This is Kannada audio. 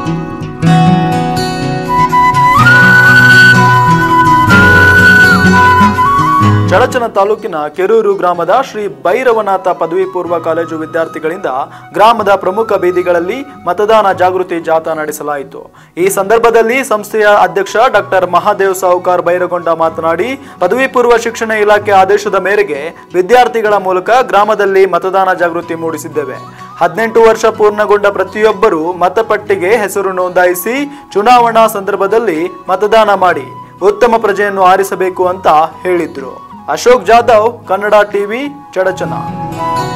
ಚಡಚಣ ತಾಲೂಕಿನ ಕೆರೂರು ಗ್ರಾಮದ ಶ್ರೀ ಭೈರವನಾಥ ಪದವಿ ಪೂರ್ವ ಕಾಲೇಜು ವಿದ್ಯಾರ್ಥಿಗಳಿಂದ ಗ್ರಾಮದ ಪ್ರಮುಖ ಬೀದಿಗಳಲ್ಲಿ ಮತದಾನ ಜಾಗೃತಿ ಜಾಥಾ ನಡೆಸಲಾಯಿತು ಈ ಸಂದರ್ಭದಲ್ಲಿ ಸಂಸ್ಥೆಯ ಅಧ್ಯಕ್ಷ ಡಾಕ್ಟರ್ ಮಹಾದೇವ್ ಸಾಹುಕಾರ್ ಬೈರಗೊಂಡ ಮಾತನಾಡಿ ಪದವಿ ಪೂರ್ವ ಶಿಕ್ಷಣ ಇಲಾಖೆ ಆದೇಶದ ಮೇರೆಗೆ ವಿದ್ಯಾರ್ಥಿಗಳ ಮೂಲಕ ಗ್ರಾಮದಲ್ಲಿ ಮತದಾನ ಜಾಗೃತಿ ಮೂಡಿಸಿದ್ದೇವೆ ಹದಿನೆಂಟು ವರ್ಷ ಪೂರ್ಣಗೊಂಡ ಪ್ರತಿಯೊಬ್ಬರೂ ಮತಪಟ್ಟಿಗೆ ಹೆಸರು ನೋಂದಾಯಿಸಿ ಚುನಾವಣಾ ಸಂದರ್ಭದಲ್ಲಿ ಮತದಾನ ಮಾಡಿ ಉತ್ತಮ ಪ್ರಜೆಯನ್ನು ಆರಿಸಬೇಕು ಅಂತ ಹೇಳಿದ್ರು ಅಶೋಕ್ ಜಾಧವ್ ಕನ್ನಡ ಟಿವಿ ಚಡಚನ